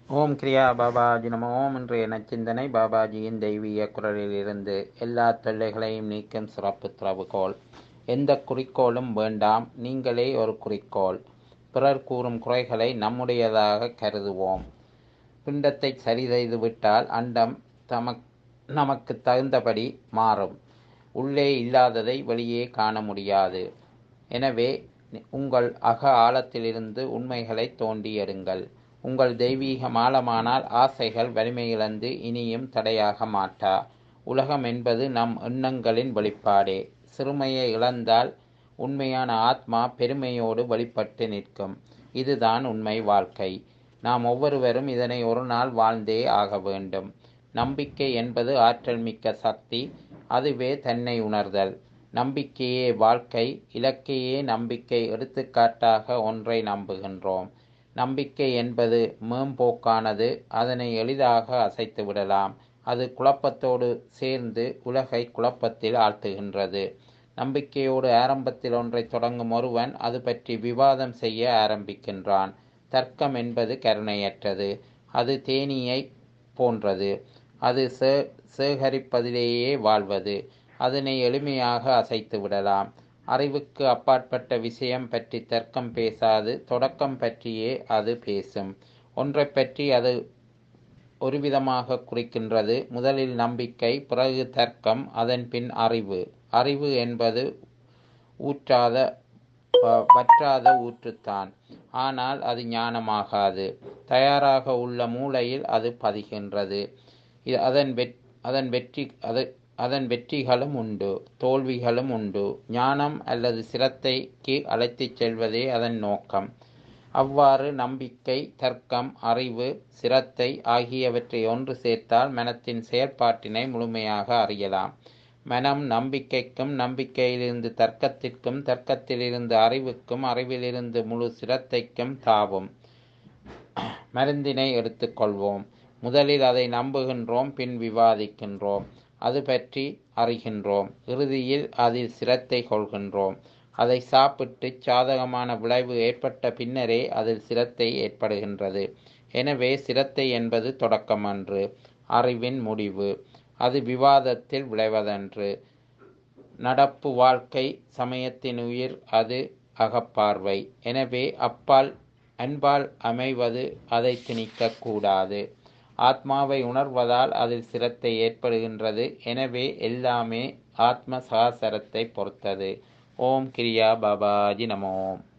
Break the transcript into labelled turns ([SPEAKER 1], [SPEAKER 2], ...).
[SPEAKER 1] ஓம் கிரியா பாபாஜி நம ஓம் இன்றைய நச்சிந்தனை பாபாஜியின் தெய்வீக குரலிலிருந்து எல்லா தொல்லைகளையும் நீக்கும் சிறப்பு திறவுகோல் எந்த குறிக்கோளும் வேண்டாம் நீங்களே ஒரு குறிக்கோள் பிறர் கூறும் குறைகளை நம்முடையதாக கருதுவோம் பிண்டத்தை சரி செய்து விட்டால் அண்டம் தமக் நமக்கு தகுந்தபடி மாறும் உள்ளே இல்லாததை வெளியே காண முடியாது எனவே உங்கள் அக ஆழத்திலிருந்து உண்மைகளை தோண்டி எடுங்கள் உங்கள் தெய்வீகம் ஆழமானால் ஆசைகள் வலிமையிழந்து இனியும் தடையாக மாட்டா உலகம் என்பது நம் எண்ணங்களின் வெளிப்பாடே சிறுமையை இழந்தால் உண்மையான ஆத்மா பெருமையோடு வெளிப்பட்டு நிற்கும் இதுதான் உண்மை வாழ்க்கை நாம் ஒவ்வொருவரும் இதனை ஒரு நாள் வாழ்ந்தே ஆக வேண்டும் நம்பிக்கை என்பது ஆற்றல் மிக்க சக்தி அதுவே தன்னை உணர்தல் நம்பிக்கையே வாழ்க்கை இலக்கையே நம்பிக்கை எடுத்துக்காட்டாக ஒன்றை நம்புகின்றோம் நம்பிக்கை என்பது மேம்போக்கானது அதனை எளிதாக அசைத்து விடலாம் அது குழப்பத்தோடு சேர்ந்து உலகை குழப்பத்தில் ஆழ்த்துகின்றது நம்பிக்கையோடு ஆரம்பத்தில் ஒன்றை தொடங்கும் ஒருவன் அது பற்றி விவாதம் செய்ய ஆரம்பிக்கின்றான் தர்க்கம் என்பது கருணையற்றது அது தேனியை போன்றது அது சே சேகரிப்பதிலேயே வாழ்வது அதனை எளிமையாக அசைத்து விடலாம் அறிவுக்கு அப்பாற்பட்ட விஷயம் பற்றி தர்க்கம் பேசாது தொடக்கம் பற்றியே அது பேசும் ஒன்றை பற்றி அது ஒரு விதமாக குறிக்கின்றது முதலில் நம்பிக்கை பிறகு தர்க்கம் அதன் பின் அறிவு அறிவு என்பது ஊற்றாத வற்றாத ஊற்றுத்தான் ஆனால் அது ஞானமாகாது தயாராக உள்ள மூளையில் அது பதிகின்றது அதன் வெற் அதன் வெற்றி அது அதன் வெற்றிகளும் உண்டு தோல்விகளும் உண்டு ஞானம் அல்லது சிரத்தைக்கு அழைத்துச் செல்வதே அதன் நோக்கம் அவ்வாறு நம்பிக்கை தர்க்கம் அறிவு சிரத்தை ஆகியவற்றை ஒன்று சேர்த்தால் மனத்தின் செயற்பாட்டினை முழுமையாக அறியலாம் மனம் நம்பிக்கைக்கும் நம்பிக்கையிலிருந்து தர்க்கத்திற்கும் தர்க்கத்திலிருந்து அறிவுக்கும் அறிவிலிருந்து முழு சிரத்தைக்கும் தாவும் மருந்தினை எடுத்துக்கொள்வோம் முதலில் அதை நம்புகின்றோம் பின் விவாதிக்கின்றோம் அது பற்றி அறிகின்றோம் இறுதியில் அதில் சிரத்தை கொள்கின்றோம் அதை சாப்பிட்டு சாதகமான விளைவு ஏற்பட்ட பின்னரே அதில் சிரத்தை ஏற்படுகின்றது எனவே சிரத்தை என்பது தொடக்கமன்று அறிவின் முடிவு அது விவாதத்தில் விளைவதன்று நடப்பு வாழ்க்கை சமயத்தின் உயிர் அது அகப்பார்வை எனவே அப்பால் அன்பால் அமைவது அதை திணிக்க கூடாது ஆத்மாவை உணர்வதால் அதில் சிரத்தை ஏற்படுகின்றது எனவே எல்லாமே ஆத்ம சகாசரத்தை பொறுத்தது ஓம் கிரியா பாபாஜி நமோம்